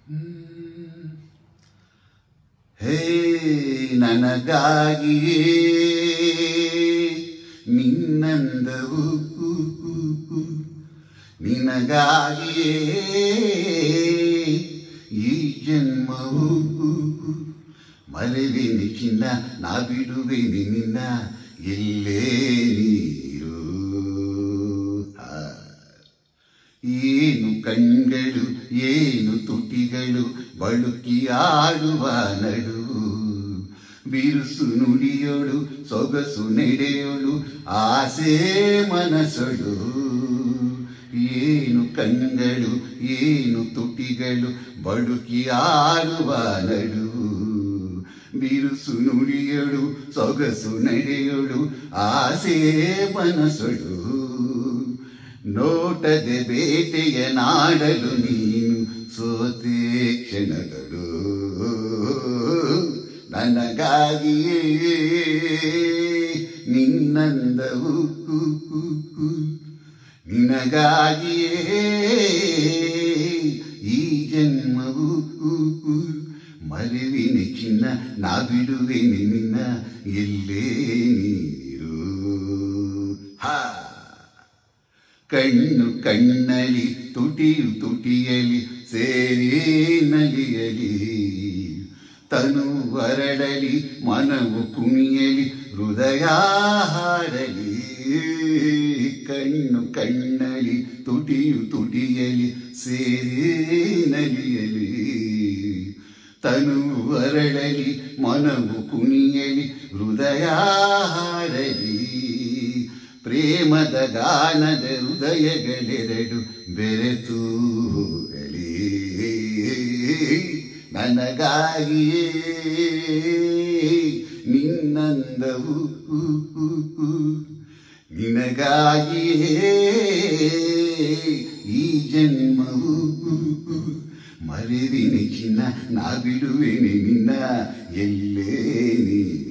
ಹೇ ನನಗಾಗಿಯೇ ನಿನ್ನಂದವು ನಿನಗಾಗಿಯೇ ಈ ಜನ್ಮವು ಮರೆವೇನೆ ಚಿನ್ನ ನಾ ಬಿಡುವೇನೆ ನಿನ್ನ ಎಲ್ಲೇ ನೀರು ಆ. ಏನು ಕಣ್ಗಳು ಏನು ತುಟಿಗಳು ಬಳುಕಿ ಆಡುವ ನಡುವು ಬಿರುಸು ನುಡಿಯೋಳು ಸೊಗಸು ನಡೆಯೋಳು ಆಸೆ ಮನಸೊಳು ಏನು ಕಣ್ಗಳು ಏನು ತುಟಿಗಳು ಬಳುಕಿ ಆಡುವ ನಡುವು ಬಿರುಸು ನುಡಿಯೋಳು ಸೊಗಸು ನಡೆಯೋಳು ಆಸೆ ಮನಸೊಳು ನೋಟದೆ ಬೇಟೆಯ ನಾಡಲು ನೀನು ಸೋತೆ ಕ್ಷಣಗಳು ನನಗಾಗಿಯೇ ನಿನ್ನಂದವು ನಿನಗಾಗಿಯೇ ಈ ಜನ್ಮವು ಮರುವಿನ ಚಿನ್ನ ನಾ ಬಿಡುವೆನೆ ನಿನ್ನ ಎಲ್ಲೇ ನೀರು ಹಾ ಕಣ್ಣು ಕಣ್ಣಲಿ ತುಟಿಯು ತುಟಿಯಲಿ ಸೇರಿ ನಲಿಯಲಿ ತನು ವರಡಲಿ ಮನವು ಕುಣಿಯಲಿ ಹೃದಯ ಹಾಡಲಿ ಕಣ್ಣು ಕಣ್ಣಲಿ ತುಟಿಯು ತುಟಿಯಲಿ ಸೇರಿ ನಲಿಯಲಿ ತನು ವರಡಲಿ ಮನವು ಕುಣಿಯಲಿ ಹೃದಯ ಹಾಡಲಿ ಪ್ರೇಮದ ಗಾನದ ಹೃದಯಗಳೆರಡು ಬೆರೆತು ಹೋಗಲಿ ನನಗಾಗಿಯೇ ನಿನ್ನಂದವು ನಿನಗಾಗಿಯೇ ಈ ಜನ್ಮವು ಮರೆವಿನಿ ಚಿನ್ನ ನಾ ಬಿಡುವೆನೆ ನಿನ್ನ ಎಲ್ಲೇ ನೀ